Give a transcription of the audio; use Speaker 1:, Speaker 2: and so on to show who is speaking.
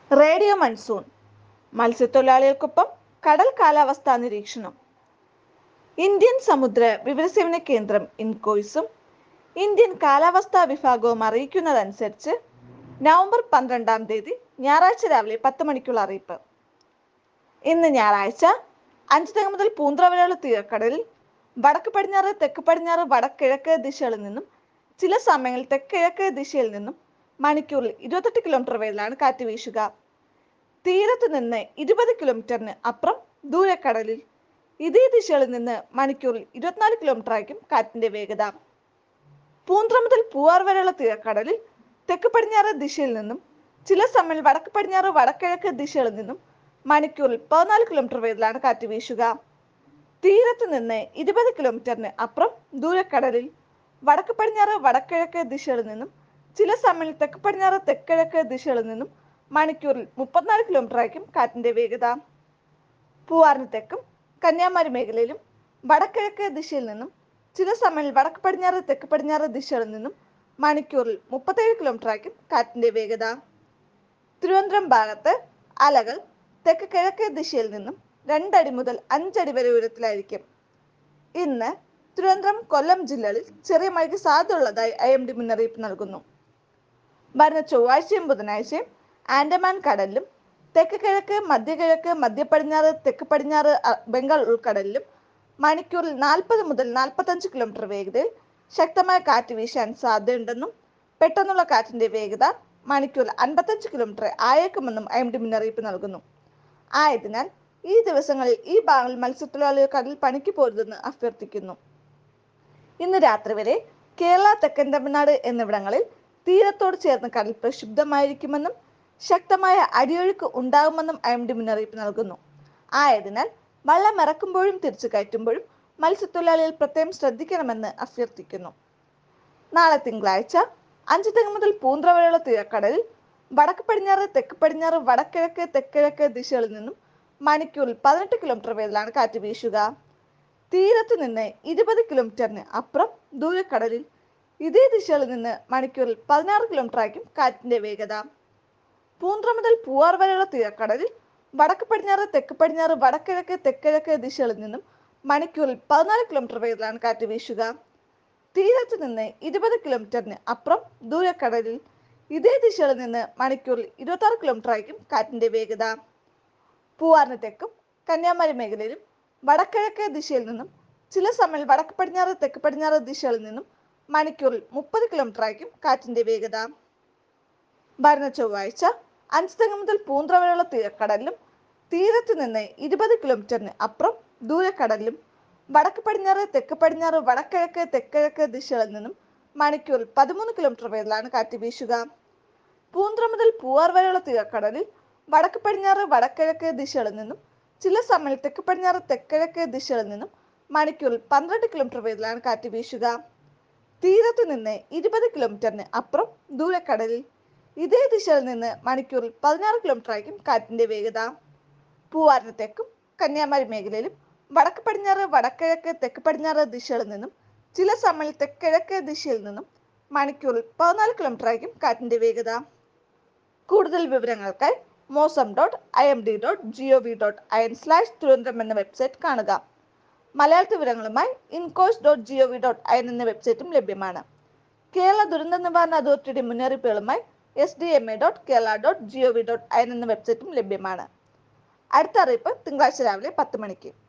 Speaker 1: radio monsoon മത്സ്യത്തൊഴിലാളികൾക്കൊപ്പം കടൽ കാലാവസ്ഥാ നിരീക്ഷണം ഇന്ത്യൻ സമുദ്ര വിവരസേവന കേന്ദ്രം ഇൻകോയ്സും ഇന്ത്യൻ കാലാവസ്ഥാ വിഭാഗവും അറിയിക്കുന്നതനുസരിച്ച് നവംബർ പന്ത്രണ്ടാം തീയതി ഞായറാഴ്ച രാവിലെ പത്ത് മണിക്കുള്ള അറിയിപ്പ് ഇന്ന് ഞായറാഴ്ച അഞ്ചുതക മുതൽ പൂന്ത്ര വരെയുള്ള തീരക്കടലിൽ വടക്ക് പടിഞ്ഞാറ് തെക്ക് പടിഞ്ഞാറ് വടക്കിഴക്ക് ദിശകളിൽ നിന്നും ചില സമയങ്ങളിൽ തെക്കിഴക്ക് ദിശയിൽ നിന്നും മണിക്കൂറിൽ ഇരുപത്തെട്ട് കിലോമീറ്റർ വേഗത്തിലാണ് കാറ്റ് വീശുക തീരത്ത് നിന്ന് ഇരുപത് കിലോമീറ്ററിന് അപ്പുറം ദൂരക്കടലിൽ ഇതേ ദിശകളിൽ നിന്ന് മണിക്കൂറിൽ ഇരുപത്തിനാല് കിലോമീറ്റർ ആയിരിക്കും കാറ്റിന്റെ വേഗത പൂന്ത്ര മുതൽ പൂവാർ വരെയുള്ള തീരക്കടലിൽ തെക്ക് പടിഞ്ഞാറ് ദിശയിൽ നിന്നും ചില സമയം വടക്ക് പടിഞ്ഞാറ് വടക്കിഴക്ക് ദിശകളിൽ നിന്നും മണിക്കൂറിൽ പതിനാല് കിലോമീറ്റർ വേഗത്തിലാണ് കാറ്റ് വീശുക തീരത്ത് നിന്ന് ഇരുപത് കിലോമീറ്ററിന് അപ്പുറം ദൂരക്കടലിൽ വടക്ക് പടിഞ്ഞാറ് വടക്കിഴക്ക് ദിശകളിൽ നിന്നും ചില സമയം തെക്ക് പടിഞ്ഞാറ് തെക്കിഴക്ക് ദിശകളിൽ നിന്നും മണിക്കൂറിൽ മുപ്പത്തിനാല് കിലോമീറ്റർ ആയിരിക്കും കാറ്റിന്റെ വേഗത പൂവാറിന് തെക്കും കന്യാകുമാരി മേഖലയിലും വടക്കിഴക്ക് ദിശയിൽ നിന്നും ചില സമയം വടക്ക് പടിഞ്ഞാറ് തെക്ക് പടിഞ്ഞാറ് ദിശകളിൽ നിന്നും മണിക്കൂറിൽ മുപ്പത്തേഴ് കിലോമീറ്റർ ആയിരിക്കും കാറ്റിന്റെ വേഗത തിരുവനന്തപുരം ഭാഗത്ത് അലകൾ തെക്ക് കിഴക്ക് ദിശയിൽ നിന്നും രണ്ടടി മുതൽ അഞ്ചടി വരെ ഉയരത്തിലായിരിക്കും ഇന്ന് തിരുവനന്തപുരം കൊല്ലം ജില്ലകളിൽ ചെറിയ മഴയ്ക്ക് സാധ്യതയുള്ളതായി ഐ എം ഡി മുന്നറിയിപ്പ് നൽകുന്നു വരുന്ന ചൊവ്വാഴ്ചയും ബുധനാഴ്ചയും ആൻഡമാൻ കടലിലും തെക്ക് കിഴക്ക് മധ്യകിഴക്ക് മധ്യപടിഞ്ഞാറ് തെക്ക് പടിഞ്ഞാറ് അ- ബംഗാൾ ഉൾക്കടലിലും മണിക്കൂറിൽ നാൽപ്പത് മുതൽ നാൽപ്പത്തഞ്ച് കിലോമീറ്റർ വേഗതയിൽ ശക്തമായ കാറ്റ് വീശാൻ സാധ്യതയുണ്ടെന്നും പെട്ടെന്നുള്ള കാറ്റിന്റെ വേഗത മണിക്കൂറിൽ അൻപത്തഞ്ച് കിലോമീറ്റർ ആയേക്കുമെന്നും ഐ എം ഡി മുന്നറിയിപ്പ് നൽകുന്നു ആയതിനാൽ ഈ ദിവസങ്ങളിൽ ഈ ഭാഗങ്ങളിൽ മത്സ്യത്തൊഴിലാളികൾ കടൽ പണിക്ക് പോരുതെന്ന് അഭ്യർത്ഥിക്കുന്നു ഇന്ന് രാത്രി വരെ കേരള തെക്കൻ തമിഴ്നാട് എന്നിവിടങ്ങളിൽ തീരത്തോട് ചേർന്ന് കടൽ പ്രക്ഷുബ്ധമായിരിക്കുമെന്നും ശക്തമായ അടിയൊഴുക്ക് ഉണ്ടാകുമെന്നും ഐ എം ഡി മുന്നറിയിപ്പ് നൽകുന്നു ആയതിനാൽ വള്ളം ഇറക്കുമ്പോഴും തിരിച്ചു കയറ്റുമ്പോഴും മത്സ്യത്തൊഴിലാളികൾ പ്രത്യേകം ശ്രദ്ധിക്കണമെന്ന് അഭ്യർത്ഥിക്കുന്നു നാളെ തിങ്കളാഴ്ച അഞ്ച് തെങ്ങ് മുതൽ പൂന്ത്ര വരെയുള്ള തീരക്കടലിൽ വടക്ക് പടിഞ്ഞാറ് തെക്ക് പടിഞ്ഞാറ് വടക്കിഴക്ക് തെക്കിഴക്ക് ദിശകളിൽ നിന്നും മണിക്കൂറിൽ പതിനെട്ട് കിലോമീറ്റർ വേഗത്തിലാണ് കാറ്റ് വീശുക തീരത്ത് നിന്ന് ഇരുപത് കിലോമീറ്ററിന് അപ്പുറം ദൂരക്കടലിൽ ഇതേ ദിശകളിൽ നിന്ന് മണിക്കൂറിൽ പതിനാറ് കിലോമീറ്റർ ആയിരിക്കും കാറ്റിന്റെ വേഗത പൂന്ത്ര മുതൽ പൂവാർ വരെയുള്ള തീരക്കടലിൽ വടക്ക് പടിഞ്ഞാറ് തെക്ക് പടിഞ്ഞാറ് വടക്കിഴക്ക് തെക്കിഴക്ക് ദിശകളിൽ നിന്നും മണിക്കൂറിൽ പതിനാല് കിലോമീറ്റർ വേഗത്തിലാണ് കാറ്റ് വീശുക തീരത്ത് നിന്ന് ഇരുപത് കിലോമീറ്ററിന് അപ്പുറം ദൂരക്കടലിൽ ഇതേ ദിശകളിൽ നിന്ന് മണിക്കൂറിൽ ഇരുപത്തി ആറ് കിലോമീറ്റർ ആയിരിക്കും കാറ്റിന്റെ വേഗത പൂവാറിന് തെക്കും കന്യാകുമാരി മേഖലയിലും വടക്കിഴക്ക് ദിശയിൽ നിന്നും ചില സമയം വടക്ക് പടിഞ്ഞാറ് തെക്ക് പടിഞ്ഞാറ് ദിശകളിൽ നിന്നും മണിക്കൂറിൽ മുപ്പത് കിലോമീറ്റർ ആയിരിക്കും കാറ്റിന്റെ വേഗത വരുന്ന ചൊവ്വാഴ്ച അഞ്ച് തെങ്ങ് മുതൽ പൂന്ത്ര വരെയുള്ള തീരക്കടലിലും തീരത്ത് നിന്ന് ഇരുപത് കിലോമീറ്ററിന് അപ്പുറം ദൂരക്കടലിലും വടക്ക് പടിഞ്ഞാറ് തെക്ക് പടിഞ്ഞാറ് വടക്കിഴക്ക് തെക്കിഴക്ക് ദിശകളിൽ നിന്നും മണിക്കൂറിൽ പതിമൂന്ന് കിലോമീറ്റർ വേഗത്തിലാണ് കാറ്റ് വീശുക പൂന്ത്ര മുതൽ പൂവാർ വരെയുള്ള തീരക്കടലിൽ വടക്ക് പടിഞ്ഞാറ് വടക്കിഴക്ക് ദിശകളിൽ നിന്നും ചില സമയം തെക്ക് പടിഞ്ഞാറ് തെക്കിഴക്ക് ദിശകളിൽ നിന്നും മണിക്കൂറിൽ പന്ത്രണ്ട് കിലോമീറ്റർ വേഗത്തിലാണ് കാറ്റ് വീശുക തീരത്ത് നിന്ന് ഇരുപത് കിലോമീറ്ററിന് അപ്പുറം ദൂരക്കടലിൽ ഇതേ ദിശയിൽ നിന്ന് മണിക്കൂറിൽ പതിനാറ് കിലോമീറ്റർ ആയിരിക്കും കാറ്റിന്റെ വേഗത പൂവാറിന് തെക്കും കന്യാകുമാരി മേഖലയിലും വടക്ക് പടിഞ്ഞാറ് വടക്കിഴക്ക് തെക്ക് പടിഞ്ഞാറ് ദിശകളിൽ നിന്നും ചില സമയം തെക്കിഴക്ക് ദിശയിൽ നിന്നും മണിക്കൂറിൽ പതിനാല് കിലോമീറ്റർ ആയിരിക്കും കാറ്റിന്റെ വേഗത കൂടുതൽ വിവരങ്ങൾക്കായി mausam dot I M D dot G O V dot I N slash Thiruvananthapuram എന്ന വെബ്സൈറ്റ് കാണുക മലയാള വിവരങ്ങളുമായി incois dot G O V dot I N എന്ന വെബ്സൈറ്റും ലഭ്യമാണ് കേരള ദുരന്ത നിവാരണ അതോറിറ്റിയുടെ മുന്നറിയിപ്പുകളുമായി S D M A dot Kerala dot G O V dot I N എന്ന വെബ്സൈറ്റും ലഭ്യമാണ് അടുത്ത അറിയിപ്പ് തിങ്കളാഴ്ച രാവിലെ പത്ത് മണിക്ക്